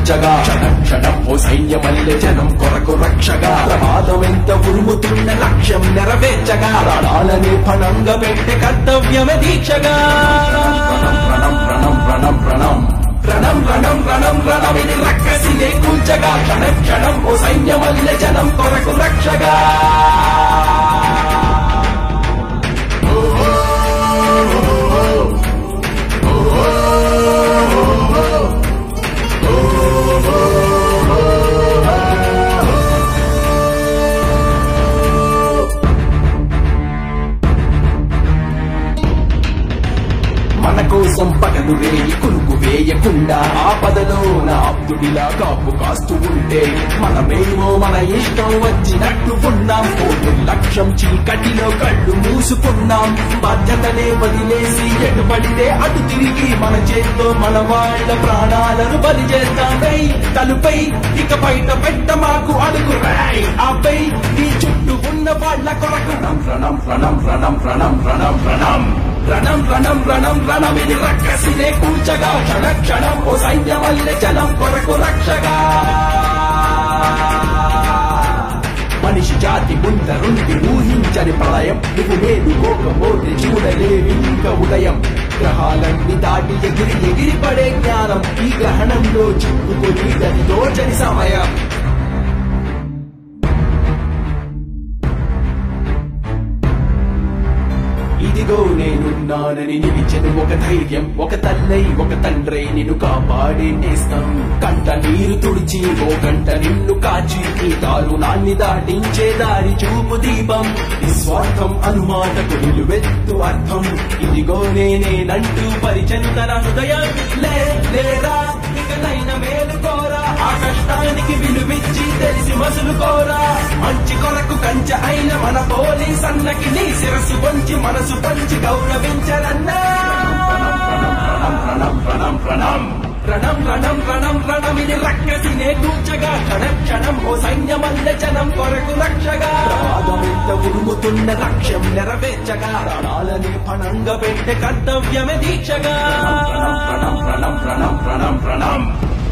కూల్చగా క్షణం క్షణం ఓ సైన్యమల్లె జనం కొరకు రక్షగా ప్రమాదం ఎంత ఉరుముతున్న లక్ష్యం నెరవేర్చగా ప్రాణాలని ఫణంగా పెట్టే కర్తవ్యమే దీక్షగా ప్రణం ప్రణం ప్రణం ప్రణం ప్రణం ప్రణం ప్రణం ప్రణం ఇది రక్కసినే కూల్చగా క్షణం క్షణం ఓ సైన్యమల్లె జనం కొరకు రక్షగా మన కోసం పగలు రేయి కురుకు వేయకుండా ఆపదలో నా అబ్దుడిలా కాపు కాస్తూ ఉంటే మనమేమో మన ఇష్టం వచ్చినట్టు ఉన్నాం పోటు లక్ష్యం చీకటిలో కళ్ళు మూసుకున్నాం బాధ్యతనే వదిలేసి ఎటు పడితే అటు తిరిగి మన చేత్తో మన వాళ్ళ ప్రాణాలను బలి చేస్తాం రేయ్ తలుపై ఇక బయట పెట్ట మాకు అడుగు రాయ్ ఆపై నీ చుట్టూ ఉన్న వాళ్ళ కొరకు రణం రణం రణం రణం రణం రణం రణం రణం రణం రణం రణం ఇది రక్కసినే కూల్చగా క్షణ క్షణం ఓ సైన్యమల్లె జనం కొరకు రక్షగా మనిషి జాతి ముందరుండి ఊహించని ప్రళయం నువ్వు మేలుకోకపోతే చూడలేవి ఇంకా ఉదయం గ్రహాలన్నీ దాటి ఎగిరి ఎగిరి పడే జ్ఞానం ఈ గ్రహణంలో చిక్కుకొని అది దోచని సమయం ఇదిగో నేనున్నానని నిలిచెను ఒక ధైర్యం ఒక తల్లై ఒక తండ్రై నిన్ను కాపాడే నేస్తం కంట నీరు తుడిచి ఓ గంట నిన్ను కాచి ఈ దారుణాన్ని దాటించే దారి చూపు దీపం నిస్వార్థం అనుమాటకు నిలువెత్తు అర్థం ఇదిగో నేనేనంటూ పరిచంతన హృదయం లే లేరా ఇకనైన మేలుకోరా ఆ కష్టానికి విలువిచ్చి తెలిసి మసులుకోరా మంచి కొరకు కంచె అయిన మన పోలీస్ అన్నకి నీ శిరస్సు వంచి మనసు పంచి గౌరవించరన్నా ప్రణం ప్రణం ప్రణం ప్రణం ప్రణం ప్రణం ప్రణం ఇది రక్కసినే కూర్చగా క్షణం క్షణం ఓ సైన్యమల్ల జనం కొరకు రక్షగా ప్రమాదం ఎంత ఉరుముతున్న లక్ష్యం నెరవేర్చగా ప్రాణాలని పణంగా పెట్టే కర్తవ్యమే దీక్షగా ప్రణం ప్రణం ప్రణం ప్రణం ప్రణం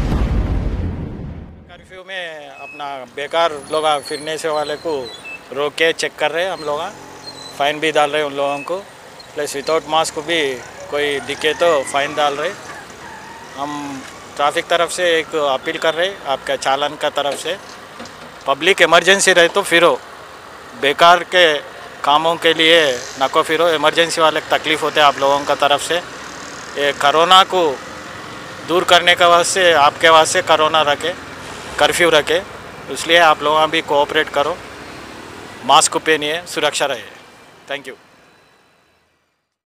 कर्फ्यू में अपना बेकार लोग फिरने से वाले को रोक के चेक कर रहे हैं हम लोग फाइन भी डाल रहे हैं उन लोगों को प्लस विदाउट मास्क भी कोई दिखे तो फाइन डाल रहे हम ट्रैफिक तरफ से एक अपील कर रहे आपका चालन का तरफ से पब्लिक इमरजेंसी रहे तो फिरो बेकार के कामों के लिए नको फिरो इमरजेंसी वाले को तकलीफ होते हैं आप लोगों का तरफ से ये कोरोना को दूर करने का वास्ते आपके वास्ते कोरोना रखे कर्फ्यू रखे इसलिए आप लोग भी कोऑपरेट करो मास्क पहनिए सुरक्षा रहे थैंक यू